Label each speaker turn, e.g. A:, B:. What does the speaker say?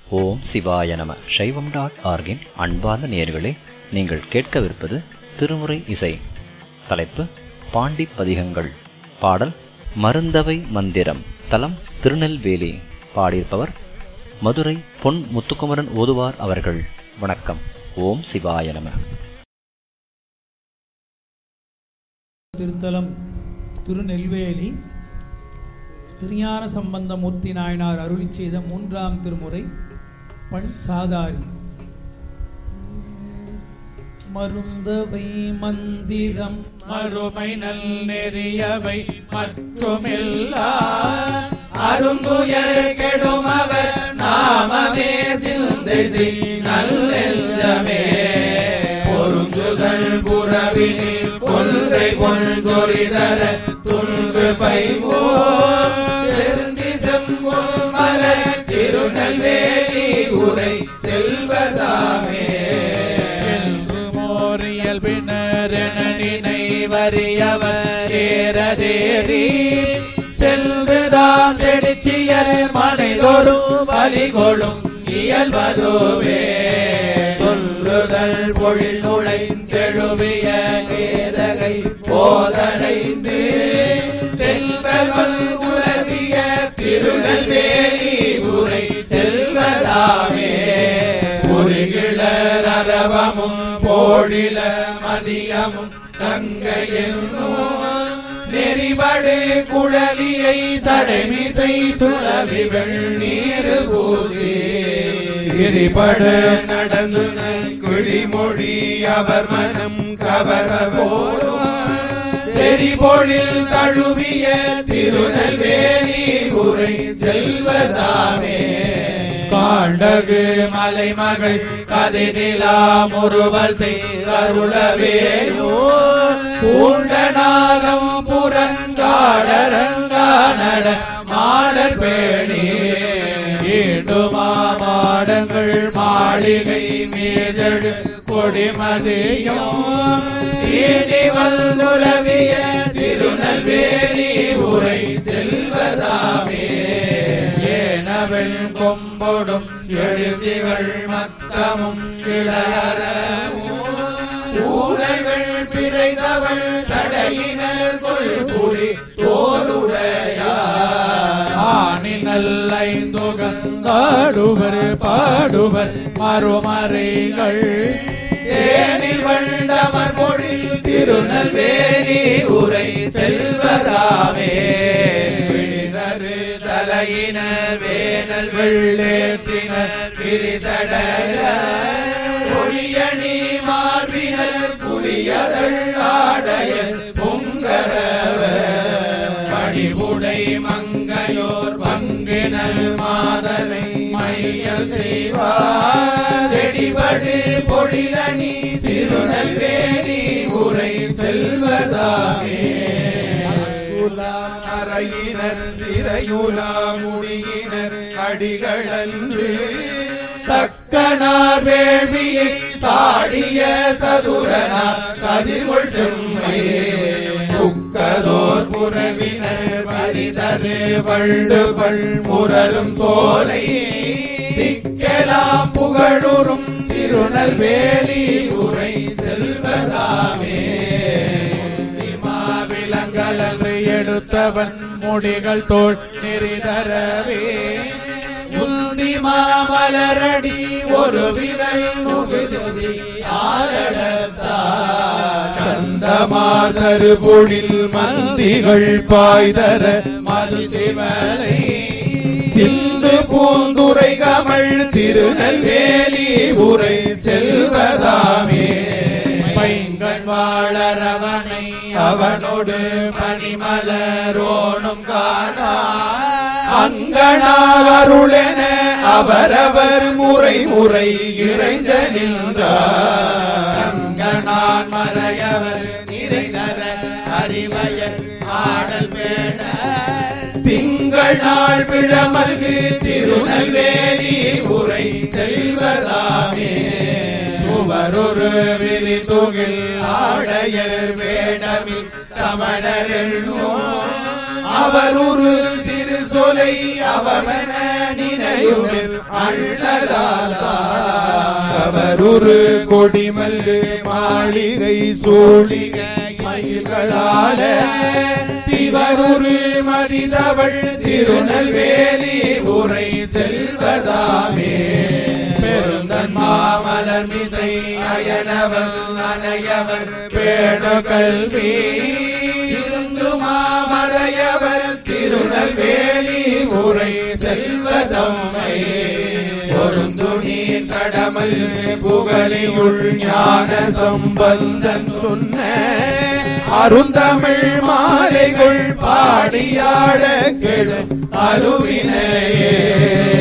A: ஓம் சிவாய நம சைவம் டாட் ஆர்கின் அன்பார்ந்த நேயர்களே நீங்கள் கேட்கவிருப்பது திருமுறை இசை தலைப்பு பாண்டி பதிகங்கள் பாடல் மருந்தவை மந்திரம் தலம் திருநெல்வேலி பாடியிருப்பவர் மதுரை பொன் முத்துக்குமரன் ஓதுவார் அவர்கள் வணக்கம் ஓம் சிவாய நம
B: திருத்தலம் திருநெல்வேலி திருஞான சம்பந்தமூர்த்தி நாயனார் அருளிச் செய்த மூன்றாம் திருமுறை பண் சாதாரி மருந்தவை மந்திரம்
C: மறுமை நல் நெறியவை மற்றுமில்லா அருந்துயர் கெடும் அவர் நாமமே சிந்தை செய் நல்லெல்லமே பொருந்துதல் புறவினில் கொன்றை பொன் சொரிதர துன்பு பைவோர் செருந்தி செம்பொல் மலர் திருநெல்வேலி உரை செல்வதாமே மோரியல் பின்னரென நினைவறியவர் ஏறதேறி செல்வதாம் செடிச்சியர் மனைதொரும் பலிகொளும் இயல்வதுவே தொன்றுதல் பொழில் நுழைந்தெழுவிய கேதகை போதனைந்து செல்வல் உலகிய திருநெல்வேலி உரை செல்வதாமே பொறிகிளர் அரவமும் போழில மதியமும் கங்கையில் நெறிபடு குழலியை சடைமிசை சுழவி வெள்ளீர் பூசி கிரிபடு நடந்து கிளிமொழி அவர் மனம் கவர போடும் செறிபொழில் தழுவிய திருநெல்வேலி உரை செல்வதாமே காண்டகு மலைமகள் கதிரிலா முறுவல் செய்தருளவேயோ பூண்டநாகம் புறங்காடரங்கானட மாடல் பேணி ஈண்டுமா மாடங்கள் மாளிகை மீதழு கொடிமதியும் ஈடி வந்துளவிய திருநெல்வேலி உரை செல்வதாமே ஏனவள் கொம்பொடும் எழுதிகள் மத்தமும் கிளையறவும் ஊரைகள் பிறைதவள் சடையினர் கொள் புலி தோளுடையாடுவர் பாடுவர் மறுமறைகள் தேனில் வண்டமர் பொழில் திருநெல்வேலி உரை செல்வதாமே விழிதரு தலையினர் வேனல் வெள்ளேற்றினர் பிரிசடைய ஒளியணி மார்பினர் புரியதள் ஆடையர் பொங்கரவர் பணிவுடை மங்கையோர் பங்கினர் மாதனை மையல் செய்வார் செடிபடு பொழிலணி திருநெல்வேலி உரை செல்வதாமே அறையினர் திரையுலா முடியினர் அடிகளன்று தக்கனார் வேள்வியை சாடிய சதுரனார் கதிர்கொள் செம்மை துக்கதோர் புறவினர் பரிதரு வள்ளு பள் முரலும் சோலை திக்கலாம் புகழுறும் திருநெல்வேலி உரை செல்வதாமே விலங்கலன்று எடுத்தவன் முடிகள் தோல் நெறிதரவே உந்தி மாமலரடி ஒரு விரல் முகுதி கந்தமாதரு பொழில் மந்திகள் பாய்தர மது சிவனை சிந்து பூந்துரை கமழ் திருநெல்வேலி உரை செல்வதாமே பைங்கண் வாழறவனை அவனோடு பனிமலரோனும் காணா அங்கனாகருளென அவரவர் முறை முறை இறைஞ்ச நின்றார் சங்கனான் மறையவர் நிறைதர அறிவயர் ஆடல் பேட திங்கள் நாள் விழமல்கு திருநெல்வேலி உரை செல்வதாமே துவரொரு விரி துகில் ஆடையர் வேடமில் சமணரெல்லோ அவருரு சிறு சொலை அவமன நினையுமில் அள்ளலாலா அவருரு கொடிமல்லு மாளிகை சூழிகை மயில்களால திவருரு மதிதவள் திருநெல்வேலி உரை செல்வதாமே பெருந்தன் மாமலர் மிசை அயனவர் அணையவர் பேணு கல்வி இருந்து மாமறையவர் திருநெல்வேலி உரை செல்வதம்மை பொருந்து நீர் கடமல் புகழியுள் ஞான சம்பந்தன் சொன்ன அருந்தமிழ் மாலைகள் பாடியாட கெடும் அருவினையே